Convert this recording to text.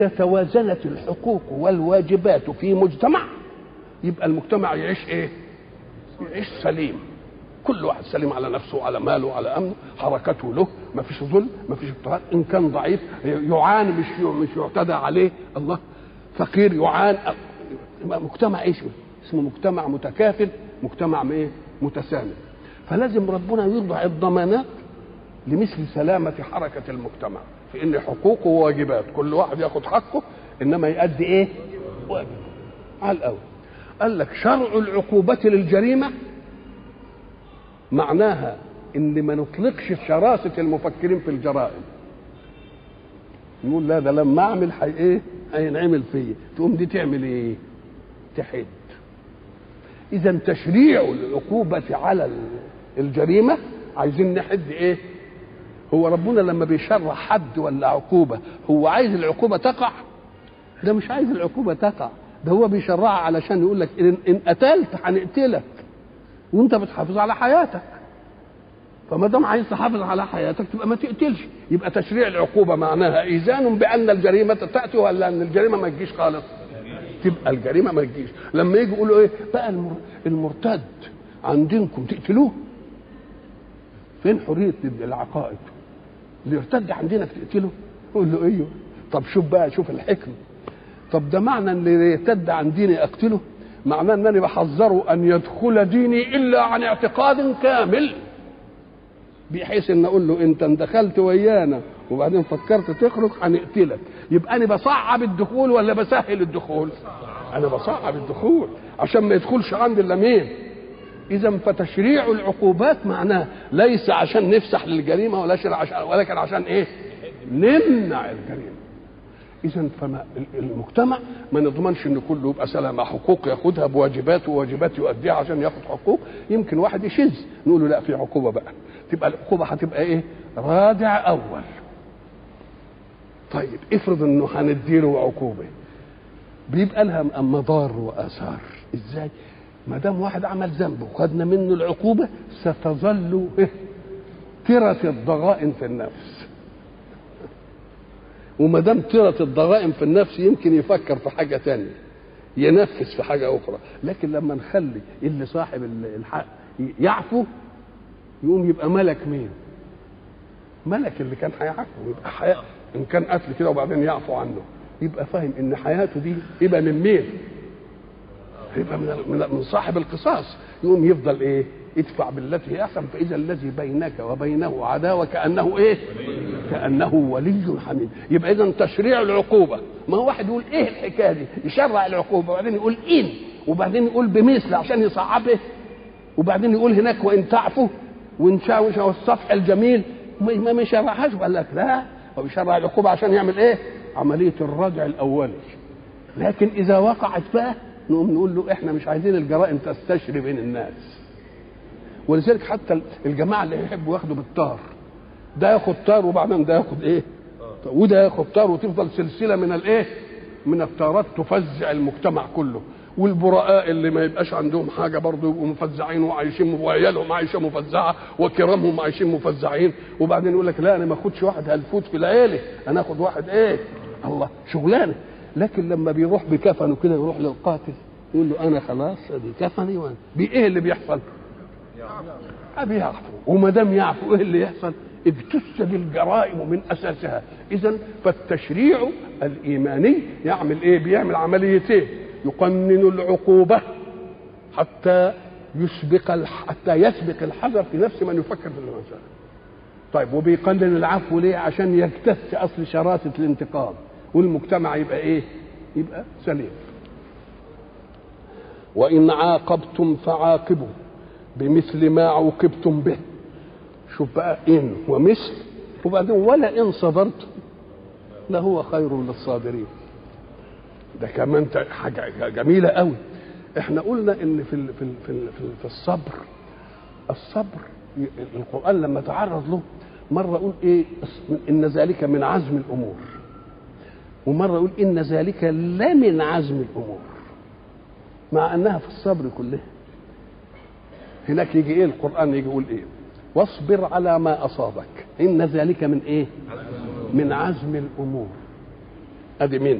توازنت الحقوق والواجبات في مجتمع يبقى المجتمع يعيش ايه يعيش سليم كل واحد سليم على نفسه وعلى ماله وعلى امنه حركته له ما فيش ظلم ما فيش اضطهاد ان كان ضعيف يعاني مش مش يعتدى عليه الله فقير يعاني يبقى مجتمع ايش اسمه مجتمع متكافل مجتمع ايه متسامح فلازم ربنا يوضع الضمانات لمثل سلامة حركة المجتمع في ان حقوقه وواجبات كل واحد ياخد حقه انما يؤدي ايه واجب على الاول قال لك شرع العقوبة للجريمة معناها ان ما نطلقش شراسة المفكرين في الجرائم نقول لا ده لما اعمل حي ايه هينعمل فيا تقوم دي تعمل ايه تحد اذا تشريع العقوبة على الجريمة عايزين نحد ايه هو ربنا لما بيشرع حد ولا عقوبة هو عايز العقوبة تقع ده مش عايز العقوبة تقع ده هو بيشرعها علشان يقول لك إن, إن قتلت هنقتلك وانت بتحافظ على حياتك فما دام عايز تحافظ على حياتك تبقى ما تقتلش يبقى تشريع العقوبة معناها إيذان بأن الجريمة تأتي ولا أن الجريمة ما تجيش خالص تبقى الجريمة ما تجيش لما يجي يقولوا إيه بقى المرتد عن دينكم تقتلوه فين حرية العقائد اللي يرتد عن دينك تقتله يقول له ايوه طب شوف بقى شوف الحكمة طب ده معنى ان اللي يرتد عن ديني اقتله معناه انني بحذره ان يدخل ديني الا عن اعتقاد كامل بحيث ان اقول له انت دخلت ويانا وبعدين فكرت تخرج هنقتلك يبقى انا بصعب الدخول ولا بسهل الدخول انا بصعب الدخول عشان ما يدخلش عندي الا مين اذا فتشريع العقوبات معناه ليس عشان نفسح للجريمه ولا عشان ولكن عشان ايه نمنع الجريمه اذا فما المجتمع ما نضمنش ان كله يبقى سلامه حقوق ياخدها بواجبات وواجبات يؤديها عشان ياخد حقوق يمكن واحد يشذ نقول له لا في عقوبه بقى تبقى العقوبه هتبقى ايه رادع اول طيب افرض انه هنديله عقوبه بيبقى لها مضار واثار ازاي ما دام واحد عمل ذنب وخدنا منه العقوبه ستظل ترة الضغائن في النفس وما دام ترة الضغائن في النفس يمكن يفكر في حاجه تانية ينفذ في حاجه اخرى لكن لما نخلي اللي صاحب الحق يعفو يقوم يبقى ملك مين ملك اللي كان هيعفو يبقى حياة ان كان قتل كده وبعدين يعفو عنه يبقى فاهم ان حياته دي يبقى من مين يبقى من من صاحب القصاص يقوم يفضل ايه ادفع بالتي هي احسن فاذا الذي بينك وبينه عداوه كانه ايه كانه ولي حميد يبقى اذا تشريع العقوبه ما هو واحد يقول ايه الحكايه دي يشرع العقوبه وبعدين يقول ان وبعدين يقول بمثل عشان يصعبه وبعدين يقول هناك وان تعفوا وان شاوش الصفح الجميل ما ما يشرعهاش وقال لك لا هو بيشرع العقوبه عشان يعمل ايه عمليه الردع الاولي لكن اذا وقعت بقى نقوم نقول له احنا مش عايزين الجرائم تستشري بين الناس ولذلك حتى الجماعه اللي يحبوا ياخدوا بالطار ده ياخد طار وبعدين ده ياخد ايه وده ياخد طار وتفضل سلسله من الايه من الطارات تفزع المجتمع كله والبراء اللي ما يبقاش عندهم حاجه برضه يبقوا مفزعين وعايشين وعيالهم عايشه مفزعه وكرامهم عايشين مفزعين وبعدين يقول لك لا انا ما اخدش واحد هلفوت في العيله انا اخد واحد ايه الله شغلانه لكن لما بيروح بكفنه كده يروح للقاتل يقول له انا خلاص ادي كفني وانا بايه اللي بيحصل؟ بيعفو وما دام يعفو ايه اللي يحصل؟ اجتثت الجرائم من اساسها اذا فالتشريع الايماني يعمل ايه؟ بيعمل عمليتين يقنن العقوبه حتى يسبق حتى يسبق الحذر في نفس من يفكر في المسألة طيب وبيقنن العفو ليه؟ عشان يجتث اصل شراسه الانتقام والمجتمع يبقى ايه يبقى سليم وان عاقبتم فعاقبوا بمثل ما عوقبتم به شوف بقى ان ومثل وبعدين ولا ان صبرتم لهو خير للصابرين ده كمان حاجه جميله قوي احنا قلنا ان في ال في ال في, ال في الصبر الصبر القران لما تعرض له مره يقول ايه ان ذلك من عزم الامور ومره يقول ان ذلك لمن عزم الامور مع انها في الصبر كله هناك يجي ايه القران يجي يقول ايه واصبر على ما اصابك ان ذلك من ايه من عزم الامور ادي مين